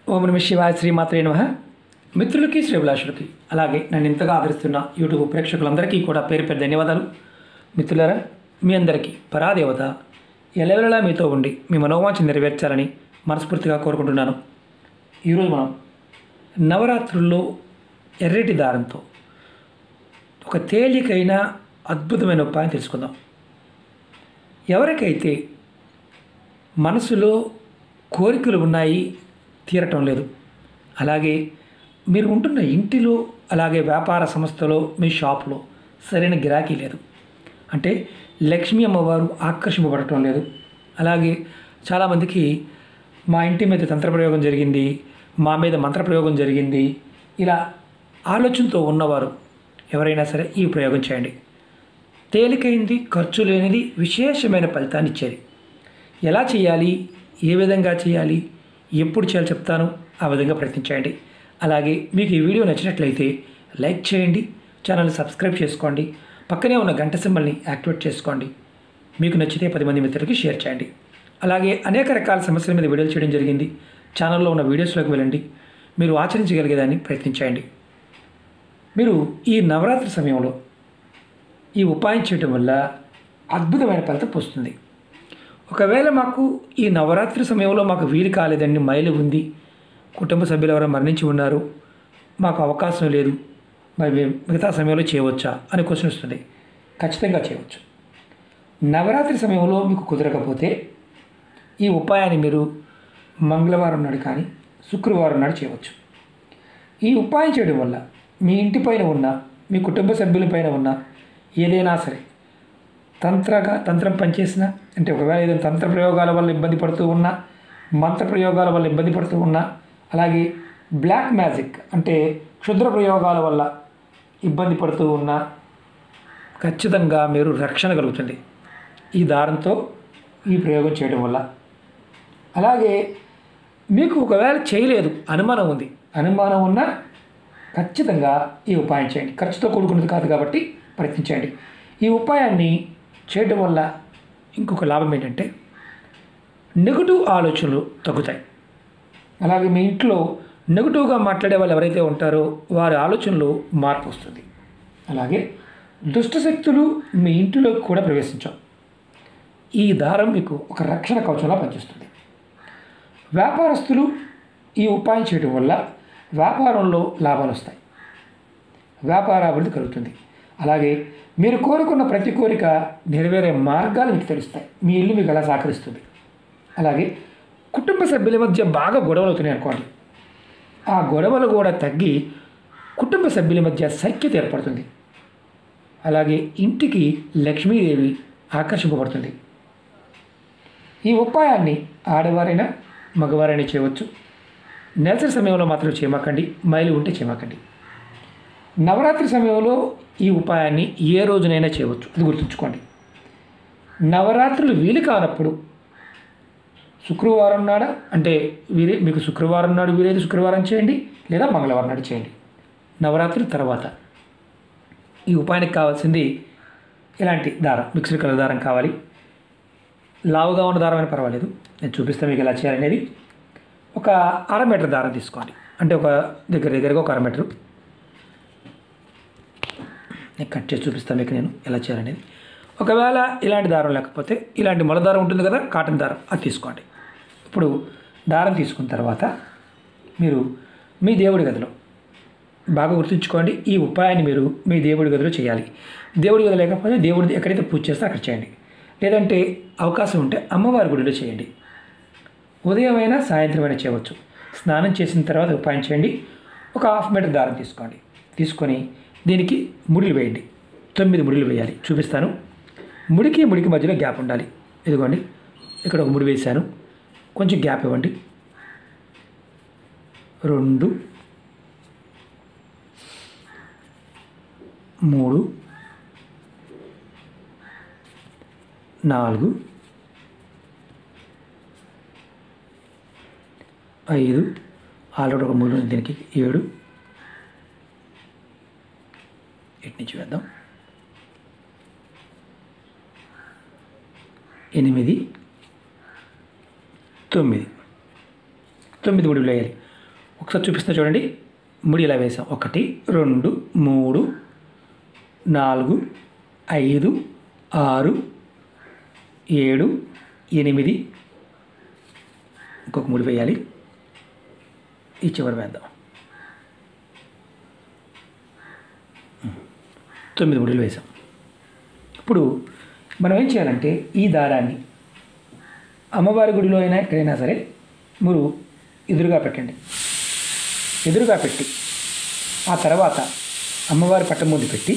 ఓం నమ శివాయ శ్రీమాత్రే నమ మిత్రులకి శ్రీభిలాషులకి అలాగే నన్ను ఇంతగా ఆదరిస్తున్న యూట్యూబ్ ప్రేక్షకులందరికీ కూడా పేరు పేరు ధన్యవాదాలు మిత్రులారా మీ అందరికీ పరాదేవత ఎలవెలలా మీతో ఉండి మీ మనోవాంఛ నెరవేర్చాలని మనస్ఫూర్తిగా కోరుకుంటున్నాను ఈరోజు మనం నవరాత్రుల్లో ఎర్రటి దారంతో ఒక తేలికైన అద్భుతమైన ఉపాయం తెలుసుకుందాం ఎవరికైతే మనసులో కోరికలు ఉన్నాయి తీరటం లేదు అలాగే మీరు ఉంటున్న ఇంటిలో అలాగే వ్యాపార సంస్థలో మీ షాప్లో సరైన గిరాకీ లేదు అంటే లక్ష్మీ అమ్మవారు ఆకర్షింపబడటం లేదు అలాగే చాలామందికి మా ఇంటి మీద తంత్రప్రయోగం జరిగింది మా మీద మంత్రప్రయోగం జరిగింది ఇలా ఆలోచనతో ఉన్నవారు ఎవరైనా సరే ఈ ప్రయోగం చేయండి తేలికైంది ఖర్చు లేనిది విశేషమైన ఫలితాన్ని ఇచ్చేది ఎలా చేయాలి ఏ విధంగా చేయాలి ఎప్పుడు చేయాలి చెప్తాను ఆ విధంగా ప్రయత్నించండి అలాగే మీకు ఈ వీడియో నచ్చినట్లయితే లైక్ చేయండి ఛానల్ సబ్స్క్రైబ్ చేసుకోండి పక్కనే ఉన్న గంట సింబల్ని యాక్టివేట్ చేసుకోండి మీకు నచ్చితే పది మంది మిత్రులకి షేర్ చేయండి అలాగే అనేక రకాల సమస్యల మీద వీడియోలు చేయడం జరిగింది ఛానల్లో ఉన్న వీడియోస్లోకి వెళ్ళండి మీరు ఆచరించగలిగేదాన్ని ప్రయత్నించండి మీరు ఈ నవరాత్రి సమయంలో ఈ ఉపాయం చేయటం వల్ల అద్భుతమైన ఫలితం వస్తుంది ఒకవేళ మాకు ఈ నవరాత్రి సమయంలో మాకు వీలు కాలేదండి మైలు ఉంది కుటుంబ సభ్యులు ఎవరో మరణించి ఉన్నారు మాకు అవకాశం లేదు మరి మేము మిగతా సమయంలో చేయవచ్చా అని క్వశ్చన్ వస్తుంది ఖచ్చితంగా చేయవచ్చు నవరాత్రి సమయంలో మీకు కుదరకపోతే ఈ ఉపాయాన్ని మీరు మంగళవారం నాడు కానీ శుక్రవారం నాడు చేయవచ్చు ఈ ఉపాయం చేయడం వల్ల మీ ఇంటిపైన ఉన్న మీ కుటుంబ సభ్యులపైన ఉన్న ఏదైనా సరే తంత్రగా తంత్రం పనిచేసిన అంటే ఒకవేళ ఏదైనా తంత్ర ప్రయోగాల వల్ల ఇబ్బంది పడుతూ ఉన్నా మంత్ర ప్రయోగాల వల్ల ఇబ్బంది పడుతూ ఉన్నా అలాగే బ్లాక్ మ్యాజిక్ అంటే క్షుద్ర ప్రయోగాల వల్ల ఇబ్బంది పడుతూ ఉన్నా ఖచ్చితంగా మీరు రక్షణ కలుగుతుంది ఈ దారంతో ఈ ప్రయోగం చేయడం వల్ల అలాగే మీకు ఒకవేళ చేయలేదు అనుమానం ఉంది అనుమానం ఉన్నా ఖచ్చితంగా ఈ ఉపాయం చేయండి ఖర్చుతో కూడుకున్నది కాదు కాబట్టి ప్రయత్నించండి ఈ ఉపాయాన్ని చేయడం వల్ల ఇంకొక లాభం ఏంటంటే నెగటివ్ ఆలోచనలు తగ్గుతాయి అలాగే మీ ఇంట్లో నెగటివ్గా మాట్లాడే వాళ్ళు ఎవరైతే ఉంటారో వారి ఆలోచనలో మార్పు వస్తుంది అలాగే దుష్ట శక్తులు మీ ఇంటిలోకి కూడా ప్రవేశించవు ఈ దారం మీకు ఒక రక్షణ కవచంలా పనిచేస్తుంది వ్యాపారస్తులు ఈ ఉపాయం చేయడం వల్ల వ్యాపారంలో లాభాలు వస్తాయి వ్యాపార అభివృద్ధి కలుగుతుంది అలాగే మీరు కోరుకున్న ప్రతి కోరిక నెరవేరే మార్గాలు మీకు తెలుస్తాయి మీ ఇల్లు మీకు ఎలా సహకరిస్తుంది అలాగే కుటుంబ సభ్యుల మధ్య బాగా గొడవలు అవుతున్నాయి అనుకోండి ఆ గొడవలు కూడా తగ్గి కుటుంబ సభ్యుల మధ్య సఖ్యత ఏర్పడుతుంది అలాగే ఇంటికి లక్ష్మీదేవి ఆకర్షింపబడుతుంది ఈ ఉపాయాన్ని ఆడవారైనా మగవారైనా చేయవచ్చు నెలసరి సమయంలో మాత్రం చేయమాకండి మైలు ఉంటే చేయమాకండి నవరాత్రి సమయంలో ఈ ఉపాయాన్ని ఏ రోజునైనా చేయవచ్చు అది గుర్తుంచుకోండి నవరాత్రులు వీలు కానప్పుడు శుక్రవారం నాడ అంటే వీరే మీకు శుక్రవారం నాడు వీలైతే శుక్రవారం చేయండి లేదా మంగళవారం నాడు చేయండి నవరాత్రి తర్వాత ఈ ఉపాయానికి కావాల్సింది ఇలాంటి దారం మిక్స్డ్ కలర్ దారం కావాలి లావుగా ఉన్న దారం అయినా పర్వాలేదు నేను చూపిస్తాను మీకు ఎలా చేయాలనేది ఒక అర మీటర్ దారం తీసుకోవాలి అంటే ఒక దగ్గర దగ్గరగా ఒక అర మీటరు నేను కట్ చేసి చూపిస్తాను మీకు నేను ఎలా చేయాలనేది ఒకవేళ ఇలాంటి దారం లేకపోతే ఇలాంటి మొల దారం ఉంటుంది కదా కాటన్ దారం అది తీసుకోండి ఇప్పుడు దారం తీసుకున్న తర్వాత మీరు మీ దేవుడి గదిలో బాగా గుర్తుంచుకోండి ఈ ఉపాయాన్ని మీరు మీ దేవుడి గదిలో చేయాలి దేవుడి గది లేకపోతే దేవుడి ఎక్కడైతే పూజ చేస్తే అక్కడ చేయండి లేదంటే అవకాశం ఉంటే అమ్మవారి గుడిలో చేయండి ఉదయం అయినా సాయంత్రం అయినా చేయవచ్చు స్నానం చేసిన తర్వాత ఉపాయం చేయండి ఒక హాఫ్ మీటర్ దారం తీసుకోండి తీసుకొని దీనికి ముడిలు వేయండి తొమ్మిది ముడిలు వేయాలి చూపిస్తాను ముడికి ముడికి మధ్యలో గ్యాప్ ఉండాలి ఇదిగోండి ఇక్కడ ఒక ముడి వేశాను కొంచెం గ్యాప్ ఇవ్వండి రెండు మూడు నాలుగు ఐదు ఆల్రెడీ ఒక మూడు దీనికి ఏడు ఇటు నుంచి వేద్దాం ఎనిమిది తొమ్మిది తొమ్మిది ముడులు వేయాలి ఒకసారి చూపిస్తున్నా చూడండి ముడి ఇలా వేసాం ఒకటి రెండు మూడు నాలుగు ఐదు ఆరు ఏడు ఎనిమిది ఇంకొక ముడి వేయాలి ఈ చివరి వేద్దాం తొమ్మిది ముడులు వేసాం ఇప్పుడు మనం ఏం చేయాలంటే ఈ దారాన్ని అమ్మవారి గుడిలో అయినా ఎక్కడైనా సరే మీరు ఎదురుగా పెట్టండి ఎదురుగా పెట్టి ఆ తర్వాత అమ్మవారి పట్టం ముందు పెట్టి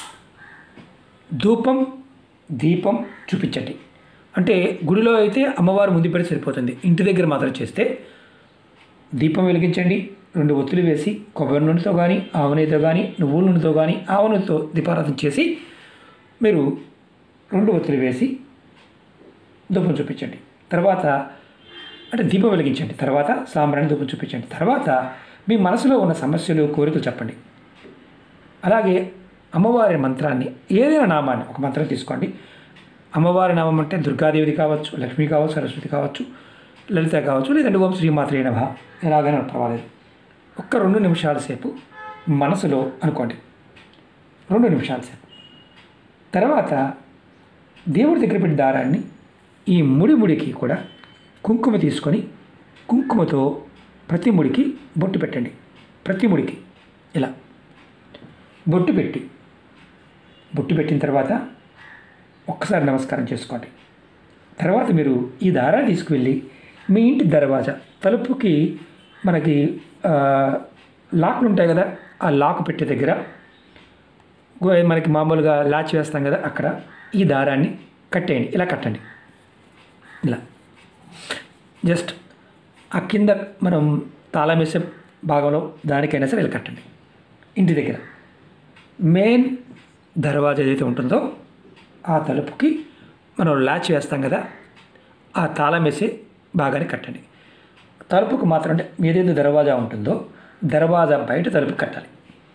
ధూపం దీపం చూపించండి అంటే గుడిలో అయితే అమ్మవారు ముందు పెట్టి సరిపోతుంది ఇంటి దగ్గర మాత్రం చేస్తే దీపం వెలిగించండి రెండు ఒత్తులు వేసి కొబ్బరి నూనెతో కానీ ఆవు నెయ్యితో కానీ నువ్వుల నూనెతో కానీ ఆవు నూనెతో దీపారాధన చేసి మీరు రెండు ఒత్తులు వేసి ధూపం చూపించండి తర్వాత అంటే దీపం వెలిగించండి తర్వాత సాంబ్రాణి ధూపం చూపించండి తర్వాత మీ మనసులో ఉన్న సమస్యలు కోరికలు చెప్పండి అలాగే అమ్మవారి మంత్రాన్ని ఏదైనా నామాన్ని ఒక మంత్రం తీసుకోండి అమ్మవారి నామం అంటే దుర్గాదేవిది కావచ్చు లక్ష్మి కావచ్చు సరస్వతి కావచ్చు లలిత కావచ్చు లేదంటే ఓం శ్రీమాత్రే నమ ఎలాగైనా పర్వాలేదు ఒక్క రెండు నిమిషాల సేపు మనసులో అనుకోండి రెండు నిమిషాల సేపు తర్వాత దేవుడి దగ్గర పెట్టి దారాన్ని ఈ ముడి ముడికి కూడా కుంకుమ తీసుకొని కుంకుమతో ప్రతి ముడికి బొట్టు పెట్టండి ప్రతి ముడికి ఇలా బొట్టు పెట్టి బొట్టు పెట్టిన తర్వాత ఒక్కసారి నమస్కారం చేసుకోండి తర్వాత మీరు ఈ దారాన్ని తీసుకువెళ్ళి మీ ఇంటి దర్వాజా తలుపుకి మనకి ఆ, లాక్లు ఉంటాయి కదా ఆ లాక్ పెట్టే దగ్గర గో- మనకి మామూలుగా లాచ్ వేస్తాం కదా అక్కడ ఈ దారాన్ని కట్టేయండి ఇలా కట్టండి ఇలా జస్ట్ ఆ కింద మనం తాళం వేసే భాగంలో దానికైనా సరే ఇలా కట్టండి ఇంటి దగ్గర మెయిన్ దర్వాజా ఏదైతే ఉంటుందో ఆ తలుపుకి మనం లాచ్ వేస్తాం కదా ఆ తాళం వేసి బాగానే కట్టండి తలుపుకు మాత్రం అంటే ఏదైతే దర్వాజా ఉంటుందో దర్వాజా బయట తలుపు కట్టాలి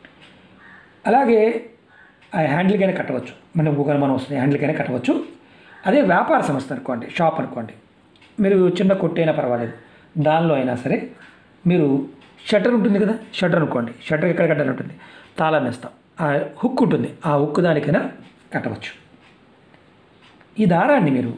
అలాగే ఆ హ్యాండిల్కైనా కట్టవచ్చు మనం గూగల్ మనం వస్తుంది హ్యాండిల్కైనా కట్టవచ్చు అదే వ్యాపార సంస్థ అనుకోండి షాప్ అనుకోండి మీరు చిన్న కొట్టైనా పర్వాలేదు దానిలో అయినా సరే మీరు షట్టర్ ఉంటుంది కదా షట్టర్ అనుకోండి షట్టర్ ఎక్కడ కట్టాలి ఉంటుంది తాళం వేస్తాం ఆ హుక్ ఉంటుంది ఆ హుక్ దానికైనా కట్టవచ్చు ఈ దారాన్ని మీరు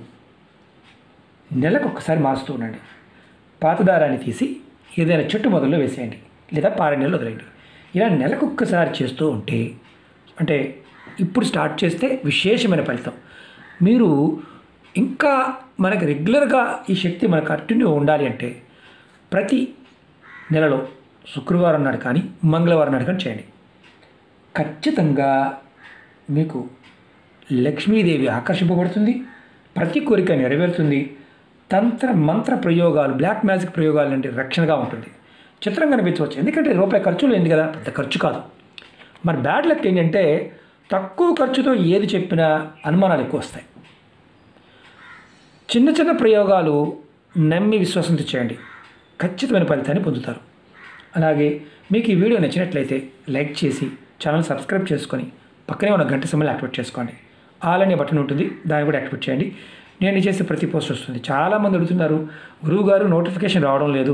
నెలకు ఒక్కసారి మారుస్తూ ఉండండి పాత దారాన్ని తీసి ఏదైనా చెట్టు మొదల్లో వేసేయండి లేదా పార నీళ్ళు వదిలేయండి ఇలా నెలకు ఒక్కసారి చేస్తూ ఉంటే అంటే ఇప్పుడు స్టార్ట్ చేస్తే విశేషమైన ఫలితం మీరు ఇంకా మనకి రెగ్యులర్గా ఈ శక్తి మనకు కంటిన్యూ ఉండాలి అంటే ప్రతి నెలలో శుక్రవారం నాడు కానీ మంగళవారం నాడు కానీ చేయండి ఖచ్చితంగా మీకు లక్ష్మీదేవి ఆకర్షింపబడుతుంది ప్రతి కోరిక నెరవేరుతుంది తంత్ర మంత్ర ప్రయోగాలు బ్లాక్ మ్యాజిక్ ప్రయోగాలు నుండి రక్షణగా ఉంటుంది చిత్రంగా అనిపించవచ్చు ఎందుకంటే రూపాయి ఖర్చు లేనిది కదా పెద్ద ఖర్చు కాదు మరి బ్యాడ్ లక్ ఏంటంటే తక్కువ ఖర్చుతో ఏది చెప్పినా అనుమానాలు ఎక్కువ వస్తాయి చిన్న చిన్న ప్రయోగాలు నమ్మి విశ్వాసంతో చేయండి ఖచ్చితమైన ఫలితాన్ని పొందుతారు అలాగే మీకు ఈ వీడియో నచ్చినట్లయితే లైక్ చేసి ఛానల్ సబ్స్క్రైబ్ చేసుకొని పక్కనే ఉన్న గంట సమయంలో యాక్టివేట్ చేసుకోండి ఆల్ అనే బటన్ ఉంటుంది దాన్ని కూడా యాక్టివేట్ చేయండి నేను చేసే ప్రతి పోస్ట్ వస్తుంది చాలామంది అడుగుతున్నారు గురువు గారు నోటిఫికేషన్ రావడం లేదు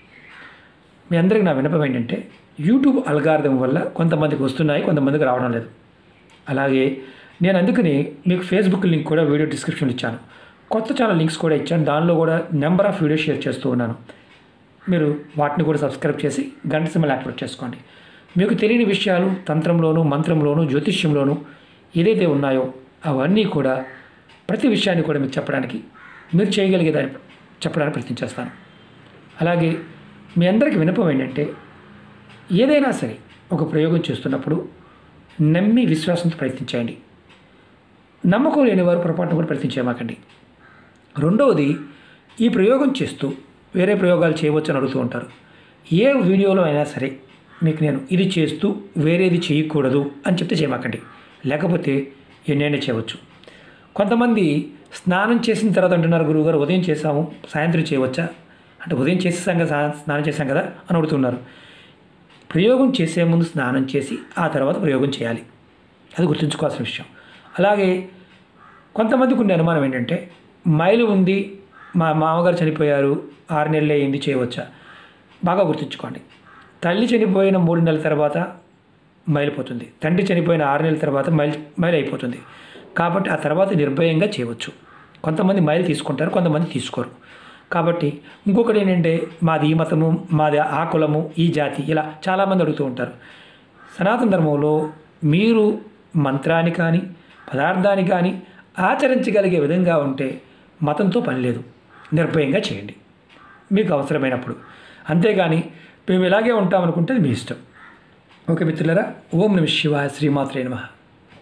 మీ అందరికీ నా వినపం ఏంటంటే యూట్యూబ్ అల్గారిథం వల్ల కొంతమందికి వస్తున్నాయి కొంతమందికి రావడం లేదు అలాగే నేను అందుకని మీకు ఫేస్బుక్ లింక్ కూడా వీడియో డిస్క్రిప్షన్ ఇచ్చాను కొత్త ఛానల్ లింక్స్ కూడా ఇచ్చాను దానిలో కూడా నెంబర్ ఆఫ్ వీడియోస్ షేర్ చేస్తూ ఉన్నాను మీరు వాటిని కూడా సబ్స్క్రైబ్ చేసి గంట సింబల్ యాక్టివేట్ చేసుకోండి మీకు తెలియని విషయాలు తంత్రంలోను మంత్రంలోను జ్యోతిష్యంలోను ఏదైతే ఉన్నాయో అవన్నీ కూడా ప్రతి విషయాన్ని కూడా మీకు చెప్పడానికి మీరు చేయగలిగే దాన్ని చెప్పడానికి ప్రయత్నం చేస్తాను అలాగే మీ అందరికీ వినపం ఏంటంటే ఏదైనా సరే ఒక ప్రయోగం చేస్తున్నప్పుడు నమ్మి విశ్వాసంతో ప్రయత్నించండి నమ్మకం లేని వారు పొరపాటును కూడా ప్రయత్నించేమాకండి రెండవది ఈ ప్రయోగం చేస్తూ వేరే ప్రయోగాలు చేయవచ్చు అని అడుగుతూ ఉంటారు ఏ వీడియోలో అయినా సరే మీకు నేను ఇది చేస్తూ వేరేది చేయకూడదు అని చెప్తే చేయమాకండి లేకపోతే ఎన్నైనా చేయవచ్చు కొంతమంది స్నానం చేసిన తర్వాత అంటున్నారు గురువుగారు ఉదయం చేసాము సాయంత్రం చేయవచ్చా అంటే ఉదయం చేసేసాం కదా సా- స్నానం చేశాం కదా అని అడుగుతున్నారు ప్రయోగం చేసే ముందు స్నానం చేసి ఆ తర్వాత ప్రయోగం చేయాలి అది గుర్తుంచుకోవాల్సిన విషయం అలాగే కొంతమందికి ఉండే అనుమానం ఏంటంటే మైలు ఉంది మా మామగారు చనిపోయారు ఆరు నెలలు అయింది చేయవచ్చా బాగా గుర్తుంచుకోండి తల్లి చనిపోయిన మూడు నెలల తర్వాత మైలిపోతుంది తండ్రి చనిపోయిన ఆరు నెలల తర్వాత మైల్ మైల్ అయిపోతుంది కాబట్టి ఆ తర్వాత నిర్భయంగా చేయవచ్చు కొంతమంది మైలు తీసుకుంటారు కొంతమంది తీసుకోరు కాబట్టి ఇంకొకటి ఏంటంటే మాది ఈ మతము మాది ఆ కులము ఈ జాతి ఇలా చాలామంది అడుగుతూ ఉంటారు సనాతన ధర్మంలో మీరు మంత్రాన్ని కానీ పదార్థాన్ని కానీ ఆచరించగలిగే విధంగా ఉంటే మతంతో పని లేదు నిర్భయంగా చేయండి మీకు అవసరమైనప్పుడు అంతేగాని మేము ఇలాగే ఉంటామనుకుంటే అది మీ ఇష్టం ఓకే మిత్రులరా ఓం నమ శివాయ శ్రీమాత్రే నమః